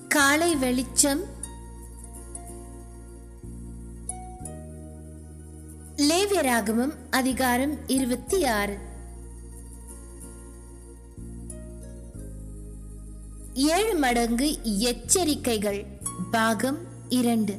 காலை வெளிச்சம் லேவியராகமம் அதிகாரம் இருபத்தி ஆறு ஏழு மடங்கு எச்சரிக்கைகள் பாகம் இரண்டு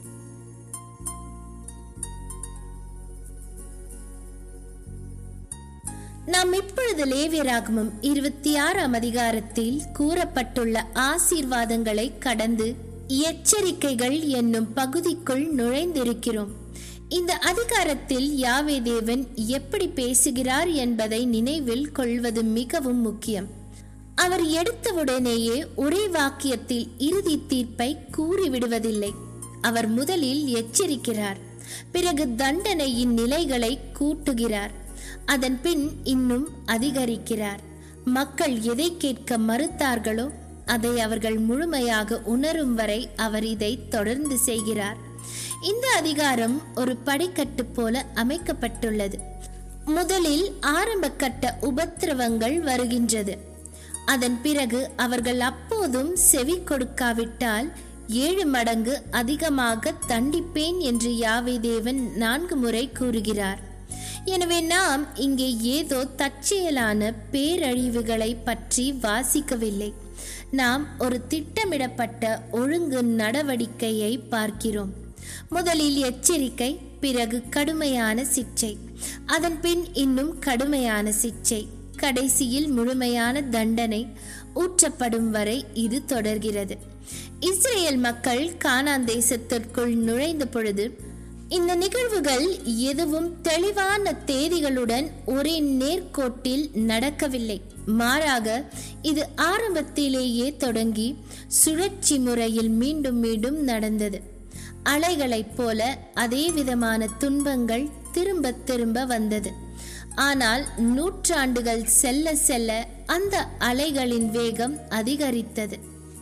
நாம் இப்பொழுது லேவியராகமம் இருபத்தி ஆறாம் அதிகாரத்தில் கூறப்பட்டுள்ள ஆசீர்வாதங்களை கடந்து எச்சரிக்கைகள் என்னும் பகுதிக்குள் நுழைந்திருக்கிறோம் இந்த அதிகாரத்தில் யாவே தேவன் எப்படி பேசுகிறார் என்பதை நினைவில் கொள்வது மிகவும் முக்கியம் அவர் எடுத்தவுடனேயே ஒரே வாக்கியத்தில் இறுதி தீர்ப்பை கூறிவிடுவதில்லை அவர் முதலில் எச்சரிக்கிறார் பிறகு தண்டனையின் நிலைகளை கூட்டுகிறார் அதன் பின் இன்னும் அதிகரிக்கிறார் மக்கள் எதை கேட்க மறுத்தார்களோ அதை அவர்கள் முழுமையாக உணரும் வரை அவர் இதை தொடர்ந்து செய்கிறார் இந்த அதிகாரம் ஒரு படிக்கட்டு போல அமைக்கப்பட்டுள்ளது முதலில் ஆரம்ப கட்ட உபத்திரவங்கள் வருகின்றது அதன் பிறகு அவர்கள் அப்போதும் செவி கொடுக்காவிட்டால் ஏழு மடங்கு அதிகமாக தண்டிப்பேன் என்று யாவே தேவன் நான்கு முறை கூறுகிறார் எனவே நாம் இங்கே ஏதோ தற்செயலான பேரழிவுகளை பற்றி வாசிக்கவில்லை நாம் ஒரு திட்டமிடப்பட்ட ஒழுங்கு நடவடிக்கையை பார்க்கிறோம் முதலில் எச்சரிக்கை பிறகு கடுமையான சிக்ஷை அதன் பின் இன்னும் கடுமையான சிக்ஷை கடைசியில் முழுமையான தண்டனை ஊற்றப்படும் வரை இது தொடர்கிறது இஸ்ரேல் மக்கள் கானான் தேசத்திற்குள் நுழைந்த பொழுது இந்த நிகழ்வுகள் எதுவும் தெளிவான தேதிகளுடன் ஒரே நேர்கோட்டில் நடக்கவில்லை மாறாக இது ஆரம்பத்திலேயே தொடங்கி சுழற்சி முறையில் மீண்டும் மீண்டும் நடந்தது அலைகளைப் போல அதே விதமான துன்பங்கள் திரும்ப திரும்ப வந்தது ஆனால் நூற்றாண்டுகள் செல்ல செல்ல அந்த அலைகளின் வேகம் அதிகரித்தது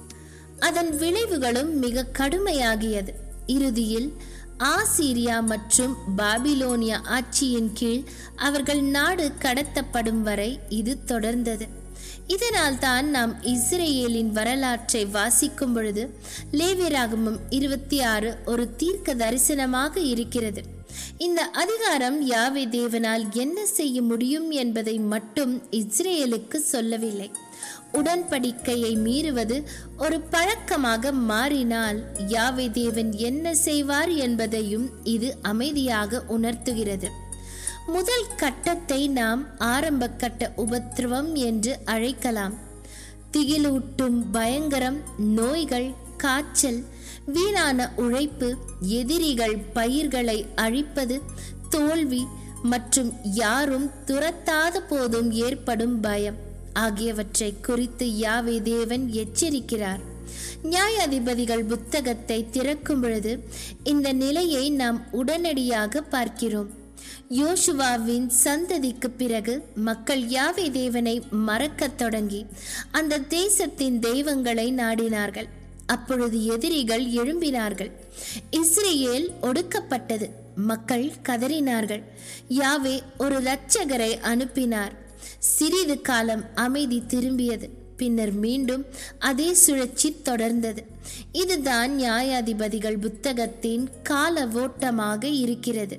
அதன் விளைவுகளும் மிக கடுமையாகியது இறுதியில் ஆசீரியா மற்றும் பாபிலோனியா ஆட்சியின் கீழ் அவர்கள் நாடு கடத்தப்படும் வரை இது தொடர்ந்தது இதனால் தான் நாம் இஸ்ரேலின் வரலாற்றை வாசிக்கும் பொழுது லேவியராகமம் இருபத்தி ஆறு ஒரு தீர்க்க தரிசனமாக இருக்கிறது இந்த அதிகாரம் யாவே தேவனால் என்ன செய்ய முடியும் என்பதை மட்டும் இஸ்ரேலுக்கு சொல்லவில்லை உடன்படிக்கையை மீறுவது ஒரு பழக்கமாக மாறினால் யாவே தேவன் என்ன செய்வார் என்பதையும் இது அமைதியாக உணர்த்துகிறது முதல் கட்டத்தை நாம் ஆரம்ப கட்ட உபத்திரவம் என்று அழைக்கலாம் திகிலூட்டும் பயங்கரம் நோய்கள் காய்ச்சல் வீணான உழைப்பு எதிரிகள் பயிர்களை அழிப்பது தோல்வி மற்றும் யாரும் துரத்தாத போதும் ஏற்படும் பயம் ஆகியவற்றை குறித்து யாவே தேவன் எச்சரிக்கிறார் நியாயாதிபதிகள் புத்தகத்தை திறக்கும் பொழுது இந்த நிலையை நாம் உடனடியாக பார்க்கிறோம் யோசுவாவின் சந்ததிக்கு பிறகு மக்கள் யாவே தேவனை மறக்கத் தொடங்கி அந்த தேசத்தின் தெய்வங்களை நாடினார்கள் அப்பொழுது எதிரிகள் எழும்பினார்கள் இஸ்ரேல் ஒடுக்கப்பட்டது மக்கள் கதறினார்கள் யாவே ஒரு இரட்சகரை அனுப்பினார் சிறிது காலம் அமைதி திரும்பியது பின்னர் மீண்டும் அதே சுழற்சி தொடர்ந்தது இதுதான் நியாயாதிபதிகள் புத்தகத்தின் கால ஓட்டமாக இருக்கிறது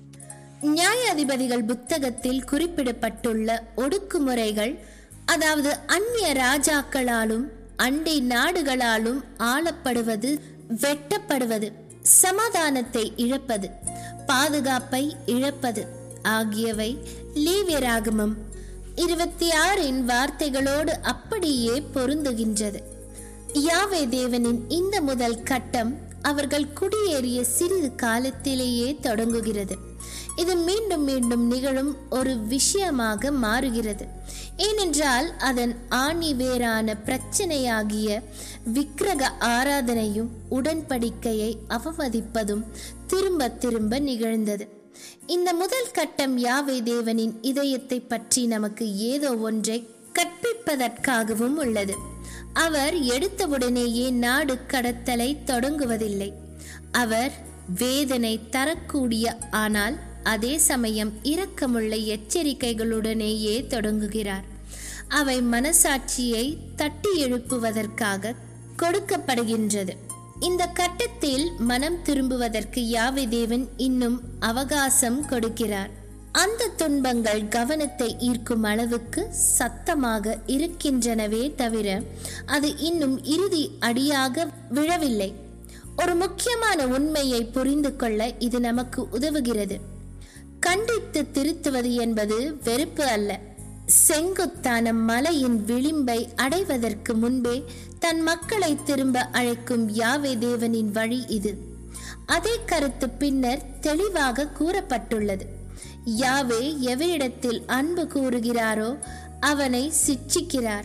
நியாயாதிபதிகள் புத்தகத்தில் குறிப்பிடப்பட்டுள்ள ஒடுக்குமுறைகள் அதாவது அந்நிய ராஜாக்களாலும் அண்டை நாடுகளாலும் ஆளப்படுவது வெட்டப்படுவது சமாதானத்தை இழப்பது பாதுகாப்பை இழப்பது ஆகியவை லீவியராகமம் இருபத்தி ஆறின் வார்த்தைகளோடு அப்படியே பொருந்துகின்றது யாவே தேவனின் இந்த முதல் கட்டம் அவர்கள் குடியேறிய சிறிது காலத்திலேயே தொடங்குகிறது இது மீண்டும் மீண்டும் நிகழும் ஒரு விஷயமாக மாறுகிறது ஏனென்றால் அதன் ஆணி வேறான பிரச்சனையாகிய விக்கிரக ஆராதனையும் உடன்படிக்கையை அவமதிப்பதும் திரும்ப திரும்ப நிகழ்ந்தது இந்த முதல் கட்டம் யாவை தேவனின் இதயத்தை பற்றி நமக்கு ஏதோ ஒன்றை கற்பிப்பதற்காகவும் உள்ளது அவர் எடுத்தவுடனேயே நாடு கடத்தலை தொடங்குவதில்லை அவர் வேதனை தரக்கூடிய ஆனால் அதே சமயம் இரக்கமுள்ள எச்சரிக்கைகளுடனேயே தொடங்குகிறார் அவை மனசாட்சியை தட்டி எழுப்புவதற்காக கொடுக்கப்படுகின்றது இந்த கட்டத்தில் மனம் திரும்புவதற்கு யாவை தேவன் இன்னும் அவகாசம் கொடுக்கிறார் அந்த துன்பங்கள் கவனத்தை ஈர்க்கும் அளவுக்கு சத்தமாக இருக்கின்றனவே தவிர அது இன்னும் இறுதி அடியாக விழவில்லை ஒரு முக்கியமான உண்மையை புரிந்து கொள்ள இது நமக்கு உதவுகிறது கண்டித்து திருத்துவது என்பது வெறுப்பு அல்ல செங்குத்தான மலையின் விளிம்பை அடைவதற்கு முன்பே தன் மக்களை திரும்ப அழைக்கும் யாவே தேவனின் வழி இது அதே கருத்து பின்னர் தெளிவாக கூறப்பட்டுள்ளது யாவே எவரிடத்தில் அன்பு கூறுகிறாரோ அவனை சிட்சிக்கிறார்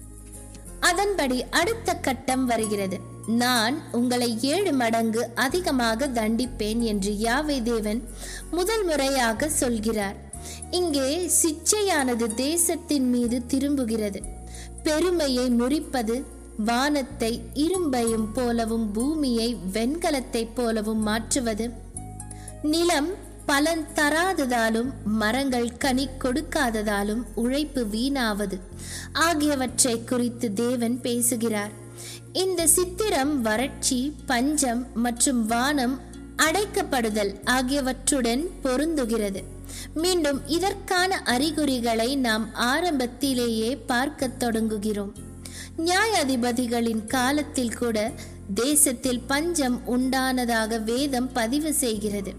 அதன்படி அடுத்த கட்டம் வருகிறது நான் உங்களை ஏழு மடங்கு அதிகமாக தண்டிப்பேன் என்று யாவே தேவன் முதல் முறையாக சொல்கிறார் இங்கே சிச்சையானது தேசத்தின் மீது திரும்புகிறது பெருமையை முறிப்பது வானத்தை இரும்பையும் போலவும் பூமியை வெண்கலத்தைப் போலவும் மாற்றுவது நிலம் பலன் தராததாலும் மரங்கள் கனி கொடுக்காததாலும் உழைப்பு வீணாவது ஆகியவற்றை குறித்து தேவன் பேசுகிறார் இந்த சித்திரம் வறட்சி பஞ்சம் மற்றும் வானம் அடைக்கப்படுதல் ஆகியவற்றுடன் பொருந்துகிறது மீண்டும் இதற்கான அறிகுறிகளை நாம் ஆரம்பத்திலேயே பார்க்க தொடங்குகிறோம் நியாயாதிபதிகளின் காலத்தில் கூட தேசத்தில் பஞ்சம் உண்டானதாக வேதம் பதிவு செய்கிறது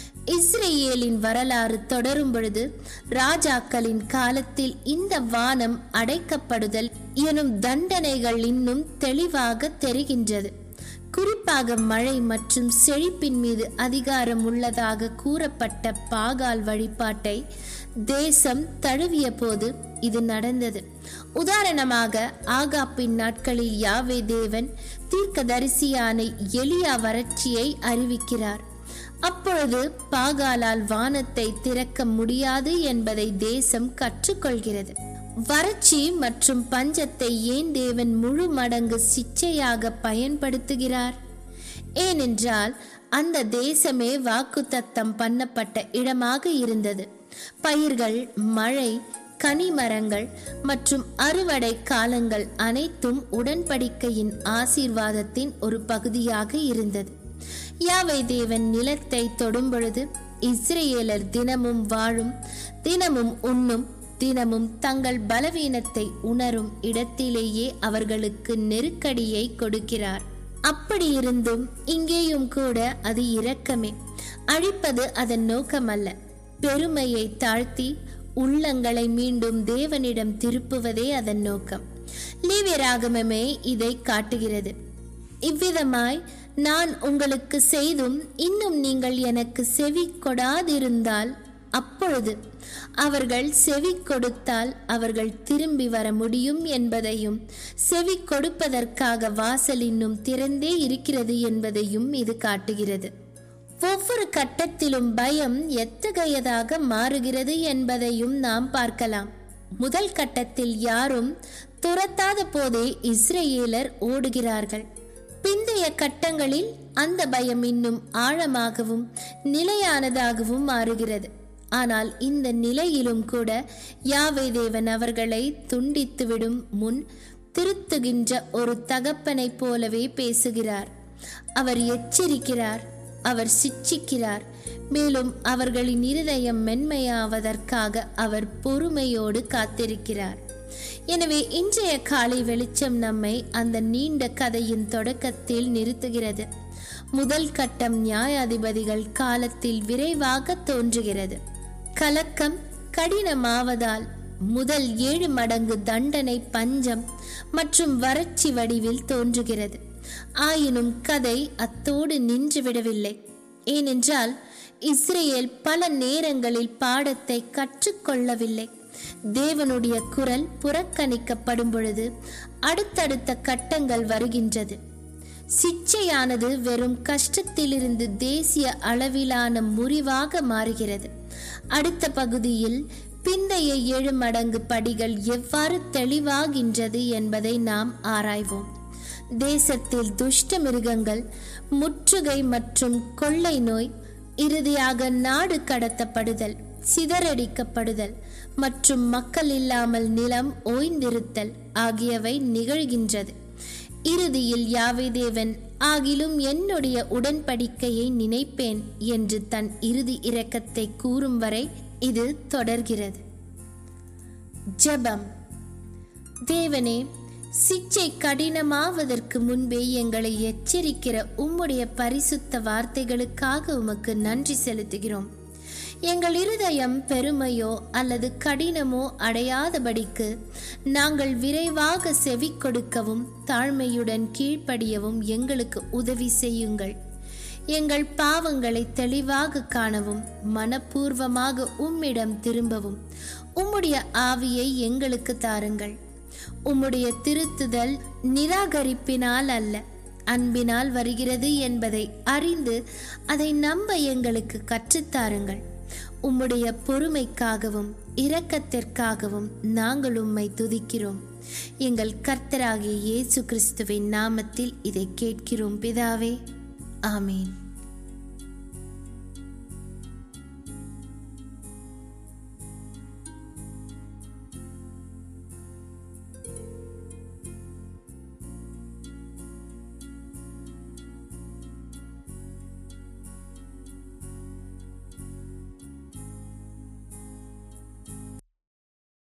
இஸ்ரேலின் வரலாறு தொடரும் பொழுது ராஜாக்களின் காலத்தில் இந்த வானம் அடைக்கப்படுதல் எனும் தண்டனைகள் இன்னும் தெளிவாக தெரிகின்றது குறிப்பாக மழை மற்றும் செழிப்பின் மீது அதிகாரம் உள்ளதாக கூறப்பட்ட பாகால் வழிபாட்டை தேசம் தழுவிய போது இது நடந்தது உதாரணமாக ஆகாப்பின் நாட்களில் யாவே தேவன் தீர்க்கதரிசியான எலியா வறட்சியை அறிவிக்கிறார் அப்பொழுது பாகாலால் வானத்தை திறக்க முடியாது என்பதை தேசம் கற்றுக்கொள்கிறது வறட்சி மற்றும் பஞ்சத்தை ஏன் தேவன் முழு மடங்கு சிச்சையாக பயன்படுத்துகிறார் ஏனென்றால் அந்த தேசமே வாக்குத்தத்தம் பண்ணப்பட்ட இடமாக இருந்தது பயிர்கள் மழை கனிமரங்கள் மற்றும் அறுவடை காலங்கள் அனைத்தும் உடன்படிக்கையின் ஆசீர்வாதத்தின் ஒரு பகுதியாக இருந்தது யாவை தேவன் நிலத்தை தொடும் பொழுது இஸ்ரேலர் தினமும் வாழும் தினமும் உண்ணும் தினமும் தங்கள் பலவீனத்தை உணரும் இடத்திலேயே அவர்களுக்கு நெருக்கடியை கொடுக்கிறார் அப்படி இருந்தும் இங்கேயும் கூட அது இரக்கமே அழிப்பது அதன் நோக்கமல்ல பெருமையை தாழ்த்தி உள்ளங்களை மீண்டும் தேவனிடம் திருப்புவதே அதன் நோக்கம் லீவியராகமமே இதை காட்டுகிறது இவ்விதமாய் நான் உங்களுக்கு செய்தும் இன்னும் நீங்கள் எனக்கு செவி கொடாதிருந்தால் அப்பொழுது அவர்கள் செவி கொடுத்தால் அவர்கள் திரும்பி வர முடியும் என்பதையும் செவி கொடுப்பதற்காக வாசல் இன்னும் திறந்தே இருக்கிறது என்பதையும் இது காட்டுகிறது ஒவ்வொரு கட்டத்திலும் பயம் எத்தகையதாக மாறுகிறது என்பதையும் நாம் பார்க்கலாம் முதல் கட்டத்தில் யாரும் துரத்தாத போதே இஸ்ரேலர் ஓடுகிறார்கள் பிந்தைய கட்டங்களில் அந்த பயம் இன்னும் ஆழமாகவும் நிலையானதாகவும் மாறுகிறது ஆனால் இந்த நிலையிலும் கூட யாவை தேவன் அவர்களை துண்டித்துவிடும் முன் திருத்துகின்ற ஒரு தகப்பனைப் போலவே பேசுகிறார் அவர் எச்சரிக்கிறார் அவர் சிட்சிக்கிறார் மேலும் அவர்களின் இருதயம் மென்மையாவதற்காக அவர் பொறுமையோடு காத்திருக்கிறார் எனவே இன்றைய காலை வெளிச்சம் நம்மை அந்த நீண்ட கதையின் தொடக்கத்தில் நிறுத்துகிறது முதல் கட்டம் நியாயாதிபதிகள் காலத்தில் விரைவாக தோன்றுகிறது கலக்கம் கடினமாவதால் முதல் ஏழு மடங்கு தண்டனை பஞ்சம் மற்றும் வறட்சி வடிவில் தோன்றுகிறது ஆயினும் கதை அத்தோடு நின்றுவிடவில்லை ஏனென்றால் இஸ்ரேல் பல நேரங்களில் பாடத்தை கற்றுக்கொள்ளவில்லை தேவனுடைய குரல் புறக்கணிக்கப்படும் பொழுது அடுத்தடுத்த கட்டங்கள் வருகின்றது சிச்சையானது வெறும் கஷ்டத்திலிருந்து தேசிய அளவிலான முறிவாக மாறுகிறது அடுத்த பகுதியில் பிந்தைய ஏழு மடங்கு படிகள் எவ்வாறு தெளிவாகின்றது என்பதை நாம் ஆராய்வோம் தேசத்தில் துஷ்ட மிருகங்கள் முற்றுகை மற்றும் கொள்ளை நோய் இறுதியாக நாடு கடத்தப்படுதல் சிதறடிக்கப்படுதல் மற்றும் மக்கள் இல்லாமல் நிலம் ஓய்ந்திருத்தல் ஆகியவை நிகழ்கின்றது இறுதியில் யாவே தேவன் ஆகிலும் என்னுடைய உடன்படிக்கையை நினைப்பேன் என்று தன் இறுதி இரக்கத்தை கூறும் வரை இது தொடர்கிறது ஜெபம் தேவனே சிச்சை கடினமாவதற்கு முன்பே எங்களை எச்சரிக்கிற உம்முடைய பரிசுத்த வார்த்தைகளுக்காக உமக்கு நன்றி செலுத்துகிறோம் எங்கள் இருதயம் பெருமையோ அல்லது கடினமோ அடையாதபடிக்கு நாங்கள் விரைவாக செவி கொடுக்கவும் தாழ்மையுடன் கீழ்ப்படியவும் எங்களுக்கு உதவி செய்யுங்கள் எங்கள் பாவங்களை தெளிவாக காணவும் மனப்பூர்வமாக உம்மிடம் திரும்பவும் உம்முடைய ஆவியை எங்களுக்கு தாருங்கள் உம்முடைய திருத்துதல் நிராகரிப்பினால் அல்ல அன்பினால் வருகிறது என்பதை அறிந்து அதை நம்ப எங்களுக்கு கற்றுத்தாருங்கள் உம்முடைய பொறுமைக்காகவும் இரக்கத்திற்காகவும் நாங்கள் உம்மை துதிக்கிறோம் எங்கள் கர்த்தராகிய இயேசு கிறிஸ்துவின் நாமத்தில் இதை கேட்கிறோம் பிதாவே ஆமீன்